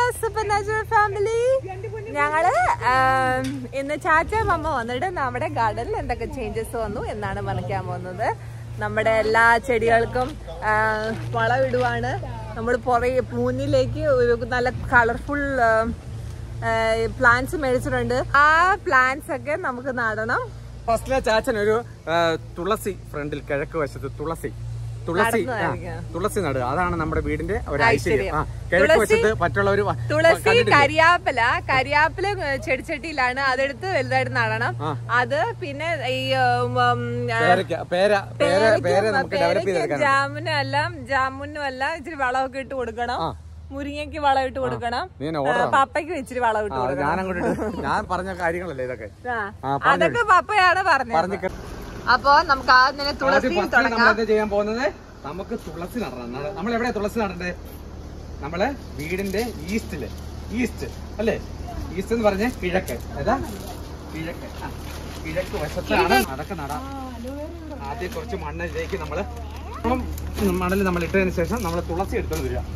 Super natural family ഞങ്ങള് ആം, ഇന്ന് ചാച്ച മമ്മ വന്നിട്ട് നമ്മുടെ ഗാർഡനിൽ എന്തൊക്കെ ചേഞ്ചസ് വന്നു എന്നാണ് മനക്കാൻ പോകുന്നത് നമ്മുടെ എല്ലാ ചെടികൾക്കും ആ, വളമിടുവാണ് നമ്മൾ പുറകെ മുന്നിലേക്ക് ഒരു നല്ല കളർഫുൾ പ്ലാന്റ്സ് മേടിച്ചിട്ടുണ്ട് ആ പ്ലാന്റ്സ് ഒക്കെ നമുക്ക് നടണം ഫസ്റ്റിലെ ചാച്ചൻ ഒരു ആ, തുളസി ഫ്രണ്ടിൽ കിഴക്ക് വശത്ത് തുളസി തുളസി ആ, നടന്നതായിരിക്കും. തുളസി നടുക അതാണ് നമ്മുടെ വീടിന്റെ ഒരു ഐശ്വര്യം. ഐശ്വര്യം ആ, കിഴക്ക് തുളസി- വശത്ത് മറ്റുള്ളവർ തുളസി കരിയാപ്പില കരിയാപ്പില ചെടിച്ചട്ടിയിലാണ് അതെടുത്ത് വലുതായിട്ട് നടണം ആ. അത് പിന്നെ ഈ ഉം, ഉം, ആ, പേരയ്ക്ക പേര പേര പേര പേരയ്ക്കും നമുക്ക് ഡെവലപ്പ് പേരയ്ക്കും ചെയ്തെടുക്കാൻ ജാമുനും എല്ലാം ജാമുനും എല്ലാം ഇച്ചിരി വളമൊക്കെ ഇട്ട് കൊടുക്കണം ആ. മുരിങ്ങയ്ക്ക് വളം ഇട്ട് കൊടുക്കണം നീ എന്നെ ആ, order ആണോ? പപ്പയ്ക്കും ഇച്ചിരി വളം ഇട്ട് കൊടുക്കണം ഞാൻ അങ്ങോട്ട് ഇട്ട് ഞാൻ പറഞ്ഞ കാര്യങ്ങളല്ലേ ഇതൊക്കെ ആ. ആ, പറഞ്ഞോ. അതൊക്കെ പപ്പയാണ് പറഞ്ഞത് പറഞ്ഞു അപ്പൊ നമുക്ക് ആദ്യം തന്നെ തുളസി നമ്മൾ തുടങ്ങാം എന്താ ചെയ്യാൻ പോകുന്നത് നമുക്ക് തുളസി നടണം നട- നമ്മൾ എവിടെ തുളസി നടണ്ടേ നമ്മള് വീടിന്റെ ഈസ്റ്റില് ഈസ്റ്റ് അല്ലേ ഈസ്റ്റ് എന്ന് പറഞ്ഞ കിഴക്ക് ഏതാ കിഴക്ക് ആ, കിഴക്ക് വശത്താണ് അതൊക്കെ നടാം ആദ്യം കുറച്ച് മണ്ണിലേക്ക് നമ്മള് മണൽ നമ്മൾ ഇട്ടതിന് ശേഷം നമ്മൾ തുളസി എടുത്തോണ്ട് വരിക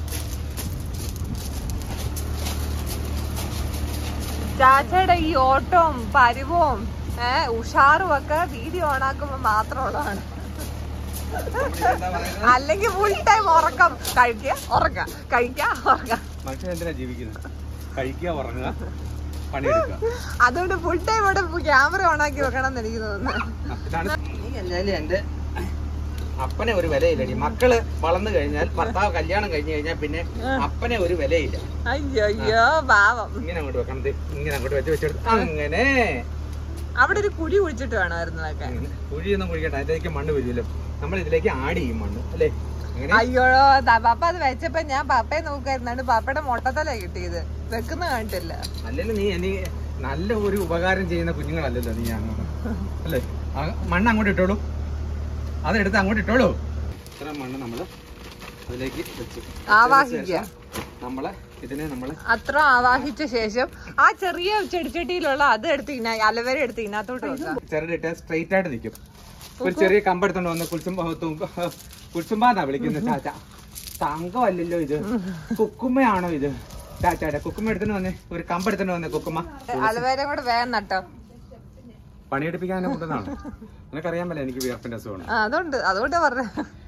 ചാച്ചയുടെ ഈ ഓട്ടവും പരിവും ഏഹ് ഉഷാറും ഒക്കെ വീഡിയോ ഓണാക്കുമ്പോ മാത്രമുള്ളതാണ് എന്താ പറയുന്നത് അല്ലെങ്കിൽ ഫുൾ ടൈം ഉറക്കം കഴിക്കുക ഉറക്ക കഴിക്കുക ഉറക്ക മനുഷ്യൻ എന്തിനാ ജീവിക്കുന്നത് കഴിക്കുക ഉറങ്ങുക പണിയെടുക്കുക അതുകൊണ്ട് ഫുൾ ടൈം ഇവിടെ ക്യാമറ ഓണാക്കി വെക്കണം എന്ന് എനിക്ക് തോന്നുന്നു ആ, ഇതാണ് നീ അല്ലാലും എന്റെ അപ്പനെ ഒരു വിലയില്ലടി മക്കള് വളർന്നു കഴിഞ്ഞാൽ ഭർത്താവ് കല്യാണം കഴിഞ്ഞു കഴിഞ്ഞാൽ പിന്നെ അപ്പനെ ഒരു വിലയില്ല അയ്യോ അയ്യോ പാവം ഇങ്ങനെ അങ്ങോട്ട് വെക്കണം ദേ, ഇങ്ങനെ അങ്ങോട്ട് വെച്ച് വെച്ചെടുത്ത് അങ്ങനെ അവിടെ ഒരു കുഴി കുഴിച്ചിട്ട് വേണമായിരുന്നു അതൊക്കെ അങ്ങനെ. കുഴിയൊന്നും കുഴിക്കട്ടെ അതിലേക്ക് മണ്ണ് വരുമല്ലോ നമ്മൾ ഇതിലേക്ക് ആഡ് ചെയ്യും മണ്ണ് അല്ലേ അങ്ങനെ അയ്യോ ദാ പപ്പ അത് വെച്ചപ്പോ ഞാൻ പപ്പയെ നോക്കായിരുന്നാണ് പപ്പയുടെ മൊട്ടത്തല കിട്ടിയത് വെക്കുന്ന കണ്ടില്ല അല്ലെങ്കിൽ നീ എനിക്ക് നല്ല ഒരു ഉപകാരം ചെയ്യുന്ന കുഞ്ഞുങ്ങളല്ലല്ലോ നീ അങ്ങോട്ട് അല്ലേ ആ മണ്ണ് അങ്ങോട്ട് ഇട്ടോളൂ അതെടുത്ത് അങ്ങോട്ട് ഇട്ടോളൂ ഇത്ര മണ്ണ് നമ്മള് അതിലേക്ക് വെച്ചു ആവാഹിക്കുക നമ്മള് ഇതിനെ നമ്മള് അത്ര ആവാഹിച്ച ശേഷം ആ ചെറിയ ചെടിച്ചട്ടിയിലുള്ള അത് എടുത്ത് ഇന്ന അലവേര എടുത്ത് ഇതിനകത്തോട്ട് വെക്കാം ചെറുതിട്ട് സ്ട്രെയിറ്റ് ആയിട്ട് നിൽക്കും ഒരു ചെറിയ കമ്പെടുത്തോണ്ട് വന്ന് കുളിച്ചുമ്പ കുളിച്ചുമ്പാന്നാ വിളിക്കുന്നത് ചാച്ച തങ്കമല്ലല്ലോ ഇത് കുക്കുമ്മയാണോ ഇത് ചാച്ചാടെ കുക്കുമ്മ എടുത്തിട്ട് വന്നേ ഒരു കമ്പെടുത്തോണ്ട് വന്നേ കുക്കുമ്മ അലവേര കൂടെ വേഗം നട്ടോ പണിയെടുപ്പിക്കാനെ കൊണ്ടുവന്നാണ് നിനക്കറിയാൻ പറ്റില്ല എനിക്ക് വിയർപ്പിന്റെ അസുഖമാണ് ആ, അതുണ്ട് അതുകൊണ്ടാ പറഞ്ഞ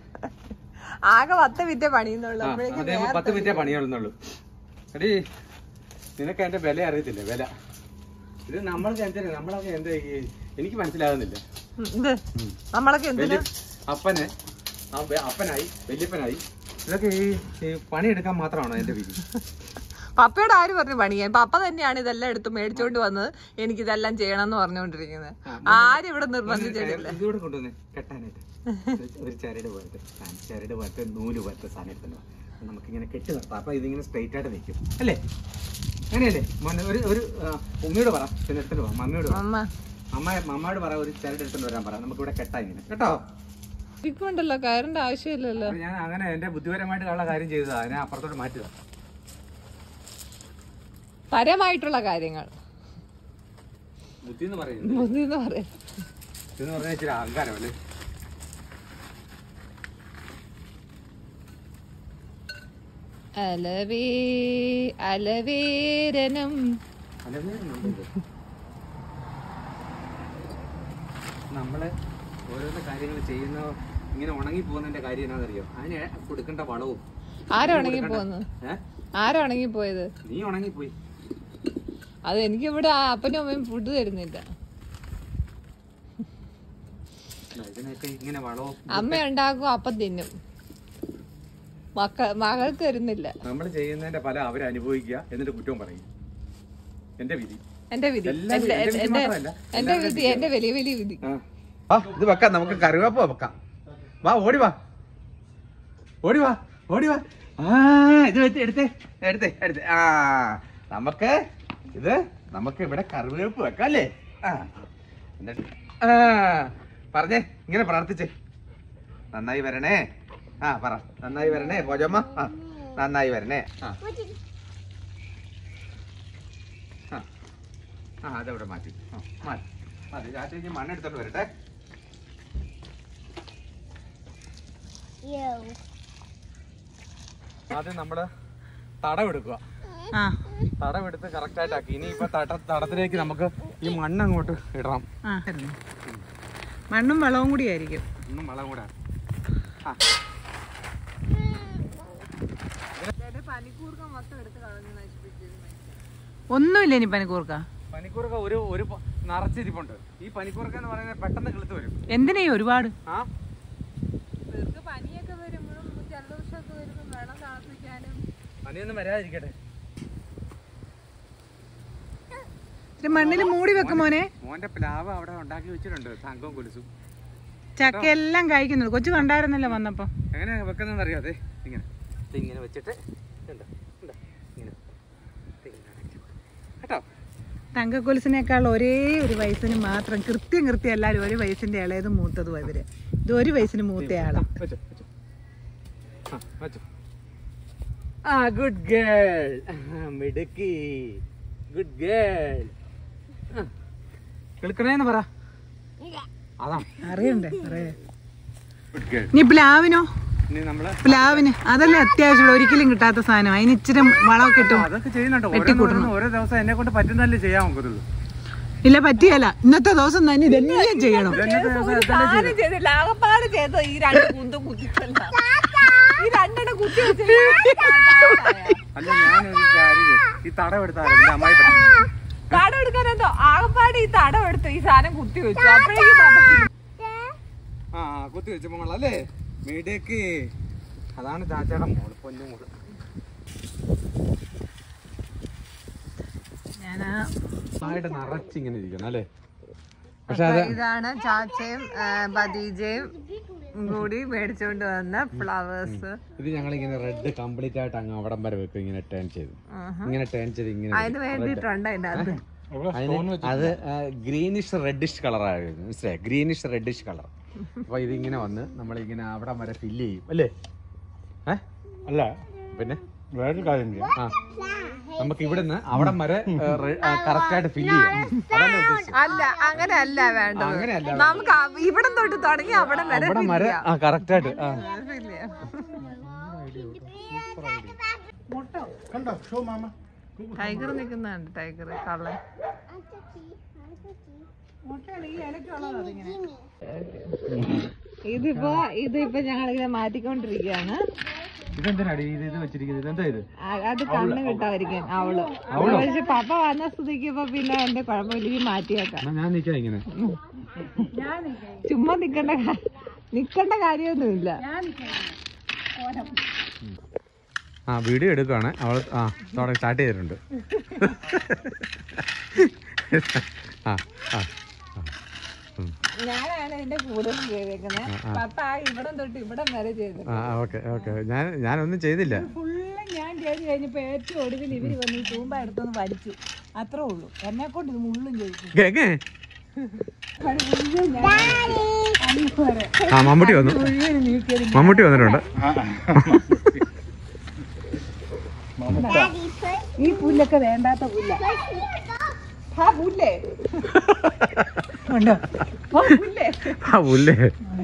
ആകെ പത്ത് മിനിറ്റ് പണിയുന്നുള്ളൂ ആ, അപ്പോഴേക്കും അതേ പത്ത് മിനിറ്റേ പണിയുള്ളുന്നുള്ളൂ എടി നിനക്ക് അതിന്റെ വില അറിയത്തില്ല വില ഇത് നമ്മൾ ചെഞ്ചരി നമ്മളൊക്കെ എന്താ ഈ എനിക്ക് മനസ്സിലാകുന്നില്ല ഉം, ഇത് നമ്മളൊക്കെ എന്തിനാ വലിയ അപ്പന് ആ വെ- അപ്പനായി വല്യപ്പനായി ഇതൊക്കെ ഈ ഈ പണിയെടുക്കാൻ മാത്രമാണോ എന്റെ വിധി പപ്പയോട് ആര് പറഞ്ഞു പണിയാൻ പപ്പ തന്നെയാണ് ഇതെല്ലാം എടുത്ത് മേടിച്ചോണ്ട് വന്നത് എനിക്ക് ഇതെല്ലാം ചെയ്യണം എന്ന് പറഞ്ഞുകൊണ്ടിരിക്കുന്നത് ആരും ഇവിടെ നിർബന്ധിച്ചിട്ടില്ല ഇതുകൂടെ കൊണ്ടുവന്നേ കെട്ടാനായിട്ട് ഒരു- ഒരു ചരട് പോലത്തെ സാധനം, ചരട് പോലത്തെ നൂല് പോലത്തെ സാധനം എടുത്തല്ലോ നമുക്കിങ്ങനെ കെട്ടി നിർത്താം അപ്പൊ ഇതിങ്ങനെ സ്ട്രെയിറ്റ് ആയിട്ട് നിൽക്കും അല്ലേ അങ്ങനെയല്ലേ മോനെ ഒരു ഒരു ആ, ഉമ്മയോട് പറ പിന്നെ എടുത്തിട്ട് പറ മമ്മിയോട് പറ അമ്മ അമ്മ അമ്മയോട് പറ ഒരു ചരട് എടുത്തോണ്ട് വരാൻ പറ നമുക്ക് ഇവിടെ കെട്ടാ ഇങ്ങനെ കേട്ടോ ഇരിക്കുണ്ടല്ലോ കയറിന്റെ ആവശ്യമില്ലല്ലോ അപ്പൊ ഞാൻ അങ്ങനെ എന്റെ ബുദ്ധിപരമായിട്ട് ഉള്ള കാര്യം ചെയ്തതാ അതിനെ അപ്പുറത്തോട്ട് മാറ്റുക പരമായിട്ടുള്ള കാര്യങ്ങൾ ബുദ്ധി എന്ന് പറയുന്നത് ബുദ്ധി എന്ന് പറയാം ബുദ്ധി എന്ന് പറഞ്ഞാൽ ഇച്ചിരി അഹങ്കാരമല്ലേ അലവേ അലവേരനം നമ്മള് ഓരോരോ കാര്യങ്ങൾ ചെയ്യുന്ന ഇങ്ങനെ ഉണങ്ങി പോകുന്നതിന്റെ കാര്യം എന്നാണെന്നറിയോ അതിന് കൊടുക്കേണ്ട വളവും ആരുണങ്ങി പോന്ന് ഏഹ് ആരുണങ്ങി പോയത് നീ ഉണങ്ങിപ്പോയി അത് എനിക്കിവിടെ ആ അപ്പനും അമ്മയും ഫുഡ് തരുന്നില്ല ഇതിനൊക്കെ ഇങ്ങനെ വളവും അമ്മ ഉണ്ടാക്കും അപ്പം തിന്നും മക്ക മകൾക്ക് തരുന്നില്ല നമ്മൾ ചെയ്യുന്നതിന്റെ ഫലം അവർ അനുഭവിക്കുക എന്നിട്ട് കുറ്റവും പറയും എന്റെ വിധി എന്റെ വിധി എല്ലാ എന്റെ വിധി- എന്റെ വിധി എന്റെ മാത്രമല്ല, എന്റെ വിധി എന്റെ വലിയ വലിയ വിധി ആ ഇത് വെക്കാം നമുക്ക് കറിവേപ്പ് വെക്കാം വാ ഓടി വാ ഓടി വാ ഓടി വാ ആ ഇത് വെച്ച് എടുത്തേ എടുത്തേ എടുത്തേ ആ നമുക്ക് ഇത് നമുക്ക് ഇവിടെ കറിവേപ്പ് വെക്കാം അല്ലേ ആ എന്നിട്ട് ആ പറഞ്ഞേ ഇങ്ങനെ പ്രാർത്ഥിച്ചേ നന്നായി വരണേ ആ പറ നന്നായി വരണേ പോജമ്മ ആ നന്നായി വരണേ ആ ആ ആ അതവിടെ മാറ്റി ആ മാറ്റി മതി ചാച്ചേക്ക് മണ്ണെടുത്തോണ്ട് വരട്ടെ ആദ്യം നമ്മള് തടം എടുക്കുക ആ തടമെടുത്ത് കറക്റ്റ് ആയിട്ട് ആക്കി ഇനി ഇപ്പൊ തട തടത്തിലേക്ക് നമുക്ക് ഈ മണ്ണ് അങ്ങോട്ട് ഇടണം ആ മണ്ണും വളവും കൂടി ആയിരിക്കും ഒന്നും വളം കൂടെ ആ പനിക്കൂർക്കം മൊത്തം എടുത്ത് കളഞ്ഞ് നശിപ്പിച്ചിരുന്നു ഒന്നുമില്ല ഇനി പനിക്കൂർക്ക പനിക്കൂർക്ക ഒരു ഒരു പ- നിറച്ചിരിപ്പുണ്ട് ഈ പനിക്കൂർക്ക എന്ന് പറയുന്നത് പെട്ടെന്ന് കിളുത്ത് വരും എന്തിനാ ഈ ഒരുപാട് ആ ഇവർക്ക് പനിയൊക്കെ വരുമ്പോഴും ജലദോഷമൊക്കെ വരുമ്പോൾ വെള്ളം തിളപ്പിക്കാനും പനിയൊന്നും വരാതിരിക്കട്ടെ ഇത് മണ്ണിൽ മൂടി വെക്കും മോനെ മോന്റെ പ്ലാവ് അവിടെ ഉണ്ടാക്കി വെച്ചിട്ടുണ്ട് തങ്കവും കൊലുസും ചക്ക എല്ലാം കഴിക്കുന്നത് കൊച്ചു കണ്ടായിരുന്നല്ലോ വന്നപ്പോ എങ്ങനെ വെക്കുന്നതെന്ന് അറിയോ അതെ ഇങ്ങനെ ഇത് ഇങ്ങനെ വെച്ചിട്ട് ഇതുണ്ട്, ഇതുണ്ട്, ഇങ്ങനെ ഇത് ഇങ്ങനെ വെച്ച്. കേട്ടോ തങ്കക്കൊലുസിനേക്കാൾ ഒരേ ഒരു വയസ്സിന് മാത്രം കൃത്യം കൃത്യം എല്ലാവരും ഒരു വയസ്സിന്റെ ഇളയതും മൂത്തതും ഇവര് ഇത് ഒരു വയസ്സിന് മൂത്തയാളാ വെച്ചോ വെച്ചോ ആ വെച്ചോ ആ ഗുഡ് ഗേൾ മിടുക്കി ഗുഡ് ഗേൾ കിളുക്കണേന്ന് പറ അതാ അറിയണ്ടേ അറിയേ ഗുഡ് ഗേൾ ഇനി പ്ലാവിനോ ഇനി നമ്മള് പ്ലാവിന് അതല്ലേ അത്യാവശ്യം ഒരിക്കലും കിട്ടാത്ത സാധനം അതിന് ഇച്ചിരി വളമൊക്കെ കിട്ടും അതൊക്കെ ചെയ്യുന്നുണ്ട് ഓരോന്ന് ഓരോ ദിവസം എന്നെ കൊണ്ട് പറ്റുന്നതല്ലേ ചെയ്യാൻ നോക്കത്തുള്ളൂ ഇല്ല പറ്റിയല്ല ഇന്നത്തെ ദിവസം തന്നെ ഇതെല്ലാം ചെയ്യണം ഇന്നത്തെ ദിവസം സാധനം ചെയ്തില്ല ആകപ്പാട് ചെയ്തത് ഈ രണ്ട് കുന്തും കുത്തിച്ചല്ല ഈ രണ്ടെണ്ണം കുത്തി വെച്ച് അല്ല ഞാനൊരു കാര്യം ചെയ്യും. ഈ തടം എടുത്താലും അമ്മായി പെട്ടെന്ന് തടം എടുക്കാൻ എന്തോ ആകപ്പാട് ഈ തടം എടുത്തു ഈ സാധനം കുത്തി വെച്ചു അപ്പോഴേക്കും മതത്തിൽ ആ ആ, കുത്തി വെച്ച മോളല്ലേ മിടുക്കി അതാണ് ചാച്ചയുടെ മോള് പൊന്നു മോള് ഞാനാ ആയിട്ട് നിറച്ചിങ്ങനെ ഇരിക്കണം അല്ലേ പക്ഷെ അത് ഇതാണ് ചാച്ചയും ആ, ബദീജയും കൂടി മേടിച്ചുകൊണ്ട് വന്ന ഫ്ലവേഴ്സ് ഇത് ഞങ്ങൾ ഇങ്ങനെ റെഡ് കംപ്ലീറ്റ് ആയിട്ട് അങ്ങ് അവിടം വരെ വെക്കും ഇങ്ങനെ ടേൺ ചെയ്ത് ഇങ്ങനെ ടേൺ ചെയ്ത് ഇങ്ങനെ അതിന് വേണ്ടിയിട്ടുണ്ട് അതിന്റെ അകത്ത് അതിന് അത് ഗ്രീനിഷ് റെഡിഷ് കളറായിരുന്നു മനസ്സിലായി ഗ്രീനിഷ് റെഡിഷ് കളർ അപ്പൊ ഇതിങ്ങനെ വന്ന് നമ്മളിങ്ങനെ അവിടം വരെ ഫില്ല് ചെയ്യും അല്ലേ ഏ അല്ല പിന്നെ വേറൊരു കാര്യം ചെയ്യാം ആ നമുക്ക് ഇവിടുന്ന് അവിടം വരെ കറക്റ്റ് ആയിട്ട് ഫില്ല് ചെയ്യാം അതല്ലേ ഉദ്ദേശിച്ചത് അല്ല അങ്ങനെ അല്ല വേണ്ടത് അങ്ങനെയല്ല നമുക്ക് അ- ഇവിടം തൊട്ട് തുടങ്ങി അവിടെ വരെ അവിടം വരെ ആ കറക്റ്റ് ആയിട്ട് ആ fill ചെയ്യാം. കണ്ടോ ഷോ മാമ ടൈഗർ നിൽക്കുന്നുണ്ട് ടൈഗർ കള്ളൻ ഇതിപ്പോ ഇതിപ്പോ ഞങ്ങളിങ്ങനെ മാറ്റിക്കൊണ്ടിരിക്കുകയാണ് ഇതെന്തിനാടി ഇത് ഇത് വെച്ചിരിക്കുന്നത് ഇതെന്താ ഇത് ആ- അത് കണ്ണ് കിട്ടാതിരിക്കാൻ അവള് പക്ഷെ പപ്പ വന്ന സ്ഥിതിക്ക് ഇപ്പൊ പിന്നെ എന്റെ കുഴപ്പമില്ലെങ്കിൽ മാറ്റിയേക്കാം എന്നാ ഞാൻ നിൽക്കാം ഇങ്ങനെ ചുമ്മാ നിക്കണ്ട കാ- നിക്കണ്ട കാര്യമൊന്നുമില്ല ആ വീഡിയോ എടുക്കുവാണ് അവൾ ആ തുടങ്ങി സ്റ്റാർട്ട് ചെയ്തിട്ടുണ്ട് ആ ആ ആ. ഉം. ഞാനാണ് ഇതിന്റെ കൂടുതൽ ചെയ്തേക്കുന്നത് പപ്പ ആ ഇവിടം തൊട്ട് ഇവിടം വരെ ചെയ്തു ആ ഓക്കെ ഓക്കെ ഞാൻ ഞാനൊന്നും ചെയ്തില്ല ഫുള്ള് ഞാൻ ചെയ്ത് കഴിഞ്ഞപ്പോ ഏറ്റവും ഒടുവിൽ ഇവര് വന്ന് ഈ തൂമ്പ എടുത്തൊന്ന് വലിച്ചു അത്രേ ഉള്ളൂ എന്നെ കൊണ്ട് ഇത് മുള്ളും ചെയ്തു കേക്കേ ആ മമ്മൂട്ടി വന്നു മമ്മൂട്ടി വന്നിട്ടുണ്ട് ഈ പുല്ലൊക്കെ വേണ്ടാത്ത പുല്ല ആ പുല്ലേ ഉണ്ടോ ആ പുല്ലേ ആ പുല്ലേ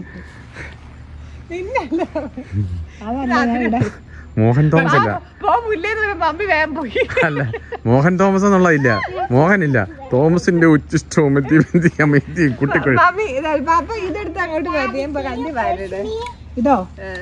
അതല്ല ഞാൻ ഇവിടെ മോഹൻ തോമസ് ഇല്ല പോ പുല്ലേന്ന് പറയുമ്പോ മമ്മി വേഗം പോയി അല്ല മോഹൻ തോമസ് എന്നുള്ള ഇല്ല മോഹൻ ഇല്ല തോമസിന്റെ ഉച്ചിഷ്ടവും അമേത്തിയും കുട്ടിക്കുഴി മമ്മി ഇതാ പപ്പ ഇതെടുത്ത് അങ്ങോട്ട് വരുമ്പോ കണ്ടി വാരട് ഇതോ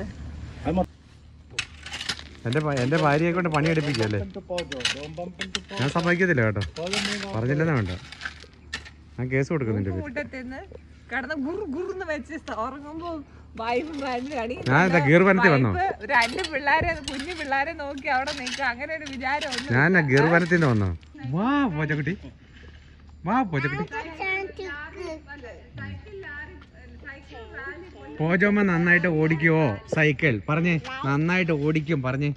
എന്റെ ഭ- എന്റെ ഭാര്യയെ കൊണ്ട് പണിയെടുപ്പിക്കല്ലേ ഞാൻ സമ്മതിക്കത്തില്ല കേട്ടോ പറഞ്ഞില്ലെന്നാ വേണ്ട ഞാൻ കേസ് കൊടുക്കുന്നുണ്ട് പേര് കൂട്ടത്തിന്ന് കിടന്ന് ഗുറു ഗുറുന്ന് വെച്ച് ഉറങ്ങുമ്പോ വൈഫും കണി ഞാൻ എന്താ ഗീർ വനത്തിൽ വന്നോ രണ്ട് പിള്ളേരെ കുഞ്ഞു പിള്ളേരെ നോക്കി അവിടെ നിൽക്കുക അങ്ങനെ ഒരു വിചാരം ഒന്നും ഞാൻ ഗീർ വനത്തിൽ വന്നോ വാ പോച്ചക്കുട്ടി വാ പോച്ചക്കുട്ടി പോജോമ്മ നന്നായിട്ട് ഓടിക്കുവോ സൈക്കിൾ പറഞ്ഞേ നന്നായിട്ട് ഓടിക്കും പറഞ്ഞേ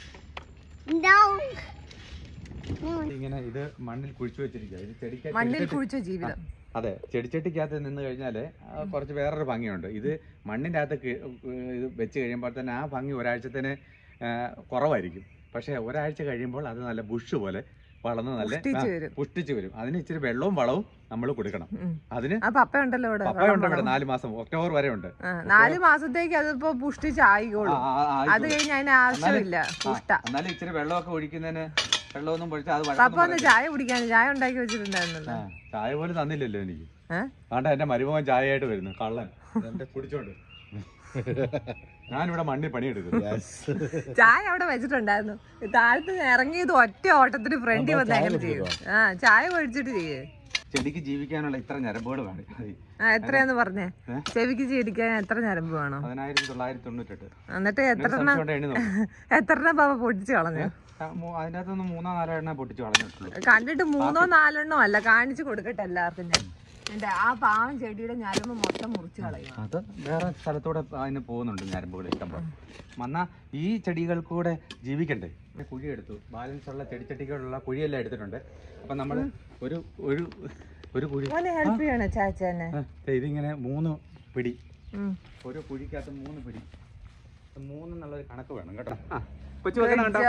ഇങ്ങനെ ഇത് മണ്ണിൽ കുഴിച്ചു വെച്ചിരിക്കുക ഇത് ചെടിക്ക മണ്ണിൽ കുഴിച്ച ജീവിതം അതെ ചെടിച്ചട്ടിക്കകത്ത് നിന്ന് കഴിഞ്ഞാല് ആ കുറച്ച് വേറൊരു ഭംഗിയുണ്ട് ഇത് മണ്ണിന്റെ അകത്ത് കി- ഇത് വെച്ച് കഴിയുമ്പോൾ തന്നെ ആ ഭംഗി ഒരാഴ്ചത്തിന് ആ, കുറവായിരിക്കും പക്ഷെ ഒരാഴ്ച കഴിയുമ്പോൾ അത് നല്ല ബുഷ് പോലെ വളർന്ന് നല്ല പുഷ്ടിച്ച് ആ, വരും. പുഷ്ടിച്ച് വരും അതിന് ഇച്ചിരി വെള്ളവും വളവും നമ്മൾ കൊടുക്കണം ഉം. അതിന് ആ പപ്പ ഉണ്ടല്ലോ ഇവിടെ പപ്പയുണ്ട് ഇവിടെ നാല് മാസം ഒക്ടോബർ വരെ ഉണ്ട് ആ, നാല് മാസത്തേക്ക് അതിപ്പോ പുഷ്ടിച്ചായിക്കോളും ആ, ആ, ആ, അത് കഴിഞ്ഞ് അതിന് ആവശ്യമില്ല പുഷ്ട എന്നാലും ഇച്ചിരി വെള്ളമൊക്കെ ഒഴിക്കുന്നതിന് വെള്ളമൊന്നും പൊഴിച്ചാൽ അത് പപ്പ വഴക്കൊന്നും ഒന്ന് ചായ കുടിക്കാൻ ചായ ഉണ്ടാക്കി വെച്ചിട്ടുണ്ടായിരുന്നല്ലോ ആ, ചായ പോലും തന്നില്ലല്ലോ എനിക്ക് ഏഹ് ആണ്ട എന്റെ മരുമകൻ ചായയായിട്ട് വരുന്നു കള്ളൻ എന്റെ കുടിച്ചോണ്ട് ഞാനിവിടെ മണ്ണിൽ പണിയെടുക്കുന്നു ചായ അവിടെ വെച്ചിട്ടുണ്ടായിരുന്നു താഴത്ത് ഇറങ്ങിയത് ഒറ്റ ഓട്ടത്തിന് ഫ്രണ്ടിൽ വന്ന് എങ്ങനെ ചെയ്യും ആ ചായ ഒഴിച്ചിട്ട് ചെയ്യേ ചെടിക്ക് ജീവിക്കാനുള്ള ഇത്ര ഞരമ്പുകൾ വേണം അത് ആ എത്രയാന്ന് പറഞ്ഞേ ചെവിക്ക് ചെയ്തിരിക്കാൻ എത്ര ഞരമ്പ് വേണം പതിനായിരത്തി തൊള്ളായിരത്തി തൊണ്ണൂറ്റെട്ട് എന്നിട്ട് എത്ര എണ്ണം സംശയം എണ്ണി നോക്കും എത്ര എണ്ണം പാപ്പ പൊട്ടിച്ച് കളഞ്ഞു അതിൻ്റെ അകത്തൊന്ന് മൂന്നോ നാലോ എണ്ണ പൊട്ടിച്ചു കളഞ്ഞിട്ടുള്ളൂ കണ്ടിട്ട് മൂന്നോ നാലെണ്ണോ അല്ല കാണിച്ചു കൊടുക്കട്ടെ എല്ലാവർക്കും ഞാൻ എന്റെ ആ പാവം ചെടിയുടെ ഞരമ്പ് മൊത്തം മുറിച്ച് കളയും അത് വേറെ സ്ഥലത്തൂടെ അതിന് പോകുന്നുണ്ട് ഞരമ്പുകൾ ഇഷ്ടംപോലെ വന്നാൽ ഈ ചെടികൾക്കൂടെ ജീവിക്കണ്ടേ ഇവിടെ കുഴി എടുത്തു ബാലൻസ് ഉള്ള ചെടിച്ചട്ടികളുള്ള കുഴിയെല്ലാം എടുത്തിട്ടുണ്ട് അപ്പം നമ്മൾ ഒരു ഒരു ഒരു കുഴി മോനെ ഹെൽപ്പ് ചെയ്യണോ ചാച്ചനെ ആ, ദേ ഇതിങ്ങനെ മൂന്ന് പിടി ഓരോ കുഴിക്കകത്ത് മൂന്ന് പിടി ഇത് മൂന്ന് എന്നുള്ളൊരു കണക്ക് വേണം കേട്ടോ ആ, കൊച്ചു വെക്കണം കേട്ടോ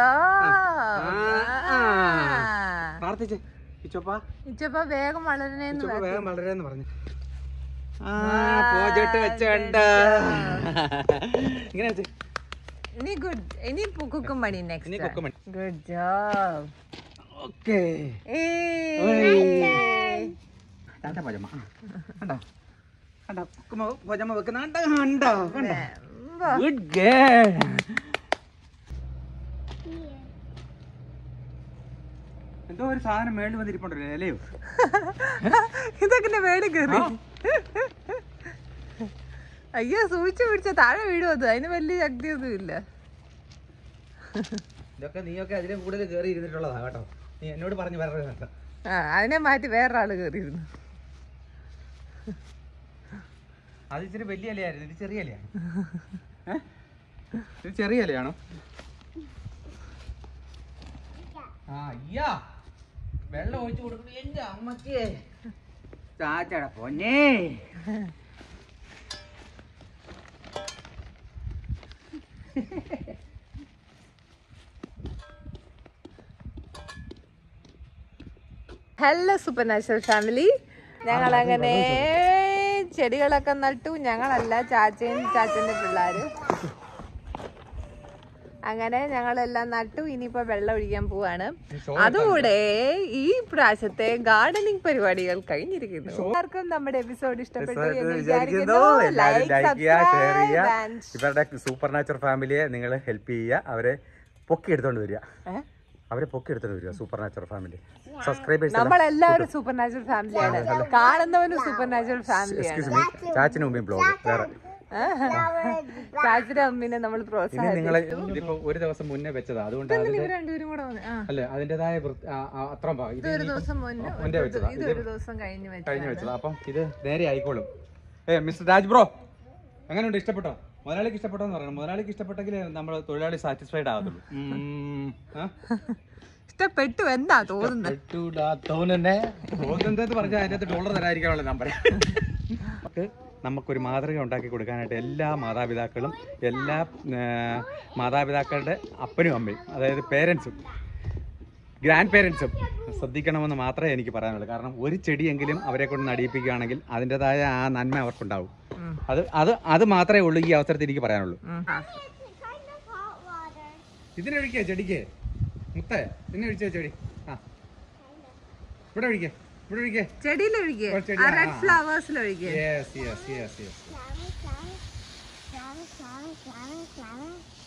പ്രാർത്ഥിച്ചേ ഇച്ചോപ്പാ ഇച്ചപ്പ വേഗം വളരണേന്ന് ഇച്ചോപ്പ വേഗം വളരെന്ന് പറഞ്ഞു ആ പോജട്ട് വെച്ചണ്ട ഇങ്ങനെ വെച്ച് ഇനി ഗുഡ് ഇനി കുക്കും പണി ഇനി നെക്സ്റ്റ് കൊക്കുമണി ഗുഡ് ജോബ് ഓക്കേ ടാറ്റ പജമ്മ കണ്ടോ കണ്ടോ കുക്കുമ പജമ്മ വെക്കുന്ന കണ്ടോ കണ്ടോ കണ്ടോ ഗുഡ് ഗേൾ എന്തോ ഒരു സാധനം മേളിൽ വന്നിരിപ്പുണ്ടല്ലോ ഇലയോ ഇതൊക്കെ വേടി കയറി അയ്യോ സൂക്ഷിച്ചു പിടിച്ച താഴെ വീഴും അത് അതിന് വലിയ ശക്തിയൊന്നും ഇല്ല ഇതൊക്കെ നീയൊക്കെ അതിലും കൂടുതൽ കയറി ഇരുന്നിട്ടുള്ളതാ കേട്ടോ നീ എന്നോട് പറഞ്ഞു വരരുത് ആ അതിനെ മാറ്റി വേറൊരാള് കയറിയിരുന്നു അത് ഇച്ചിരി വലിയ ഇലയായിരുന്നു ഇത് ചെറിയ ഇലയാണ് ഏ? ഇത് ചെറിയ ഇലയാണോ ആ അയ്യാ വെള്ളം ഒഴിച്ചു കൊടുക്കണം എന്റെ അമ്മക്ക് ചാച്ചട പൊന്നേ ഹലോ സൂപ്പർ നാച്ചുറൽ ഫാമിലി ഞങ്ങൾ അങ്ങനെ ചെടികളൊക്കെ നട്ടു ഞങ്ങളല്ല ചാച്ചയും ചാച്ചന്റെ പിള്ളേരും അങ്ങനെ ഞങ്ങളെല്ലാം നട്ടു ഇനിയിപ്പോ വെള്ളം ഒഴിക്കാൻ പോവാണ് അതുകൂടെ ഈ പ്രാവശ്യത്തെ ഗാർഡനിങ് പരിപാടികൾ കഴിഞ്ഞിരിക്കുന്നു എല്ലാവർക്കും നമ്മുടെ എപ്പിസോഡ് ഇഷ്ടപ്പെട്ടു എന്ന് വിചാരിക്കുന്നു ലൈക്ക് സബ്സ്ക്രൈബ് ആൻഡ് ഇവരുടെ സൂപ്പർ നാച്ചുറൽ ഫാമിലിയെ നിങ്ങൾ ഹെൽപ്പ് ചെയ്യുക അവരെ പൊക്കി എടുത്തോണ്ട് വരിക അവരെ പൊക്കി എടുത്തോണ്ട് വരിക സൂപ്പർ നാച്ചുറൽ ഫാമിലി സബ്സ്ക്രൈബേഴ്സ് നമ്മളെല്ലാവരും സൂപ്പർ നാച്ചുറൽ ഫാമിലിയാണ് കാണുന്നവനും സൂപ്പർ നാച്ചുറൽ ഫാമിലിയാണ് എക്സ്ക്യൂസ് മീ ചാച്ചിന് മുമ്പേ ബ്ലോഗ് വേറെ ചാച്ചിയുടെ അമ്മിനെ നമ്മൾ ഇനി പ്രോത്സാഹിപ്പിക്കും നിങ്ങൾ ഇതിപ്പോ ഒരു ദിവസം മുന്നേ വെച്ചതാ അതുകൊണ്ട് അതിന്റെ ഇവർ രണ്ടുപേരും കൂടെ വന്ന് ആ അല്ലേ അതിൻ്റെതായ അത്ര ഇത് ഒരു ദിവസം മുന്നേ മുന്നേ വെച്ചതാ ഇത് ഒരു ദിവസം കഴിഞ്ഞ് വെച്ചു കഴിഞ്ഞ് വെച്ചതാ അപ്പം ഇത് നേരെ ആയിക്കോളും ഏ മിസ്റ്റർ രാജ് ബ്രോ എങ്ങനെയുണ്ട് ഇഷ്ടപ്പെട്ടോ മുതലാളിക്ക് ഇഷ്ടപ്പെട്ടോ എന്ന് പറയണം മുതലാളിക്ക് ഇഷ്ടപ്പെട്ടെങ്കിൽ നമ്മൾ തൊഴിലാളി സാറ്റിസ്ഫൈഡ് ആകത്തുള്ളൂ ഉം. ആ? ഇഷ്ടപ്പെട്ടു എന്താ തോന്നുന്നത് ഇട്ടൂടാ തോന്നുന്നേ തോന്നുന്നത് പറഞ്ഞാൽ അതിൻ്റെ അകത്ത് ഡോളർ തരാതിരിക്കാനുള്ള നമ്പർ നമുക്ക് നമുക്കൊരു മാതൃക ഉണ്ടാക്കി കൊടുക്കാനായിട്ട് എല്ലാ മാതാപിതാക്കളും എല്ലാ ആ, മാതാപിതാക്കളുടെ അപ്പനും അമ്മയും അതായത് പേരൻസും ഗ്രാൻഡ് പേരൻസും ശ്രദ്ധിക്കണമെന്ന് മാത്രമേ എനിക്ക് പറയാനുള്ളൂ കാരണം ഒരു ചെടിയെങ്കിലും അവരെ കൊണ്ട് നടിയിപ്പിക്കുകയാണെങ്കിൽ അതിൻ്റെതായ ആ നന്മ അവർക്കുണ്ടാവും അത് അത് അത് മാത്രമേ ഉള്ളൂ ഈ അവസരത്തിൽ എനിക്ക് പറയാനുള്ളൂ ഇതിനൊഴിക്കേ ചെടിക്ക് മുത്തേ ഇതിനൊഴിച്ചേ ചെടി ആ ഇവിടെ ഒഴിക്കേ ഇവിടെ ഒഴിക്കേ ചെടിയിൽ ഒഴികെ ഒരു ചെടി, ആ ആ, റെഡ് ആ. ഫ്ലവേഴ്സിൽ ഒഴികെ yes yes yes yes Flower, flower, flower, flower, flower.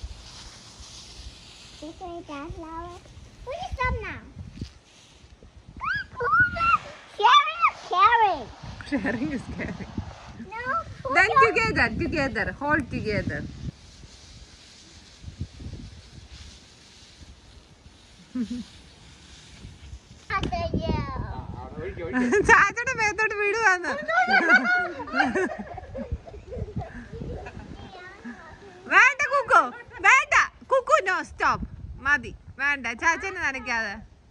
This is that flower. Will you stop now? Sharing is caring. Sharing is caring No. then together together hold together After you. ചാച്ചയുടെ മേത്തോട്ട് വീടുവാന്ന് വേണ്ട കുക്കു വേണ്ട Kuku no stop മതി വേണ്ട ചാച്ചനെ നനയ്ക്കാതെ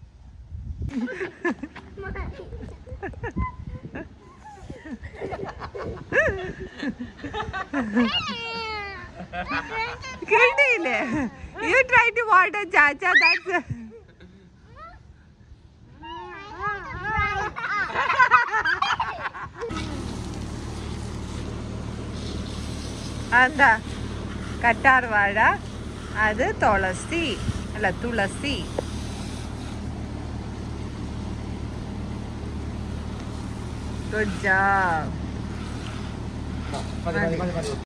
കിട്ടിയില്ലേ യു ട്രൈ ടു വാട്ടർ ചാച്ച ദാറ്റ്സ് എന്താ കറ്റാർ വാഴ അത് തുളസി അല്ല തുളസി ഗുഡ് ജോബ് മതി മതി മതി മതി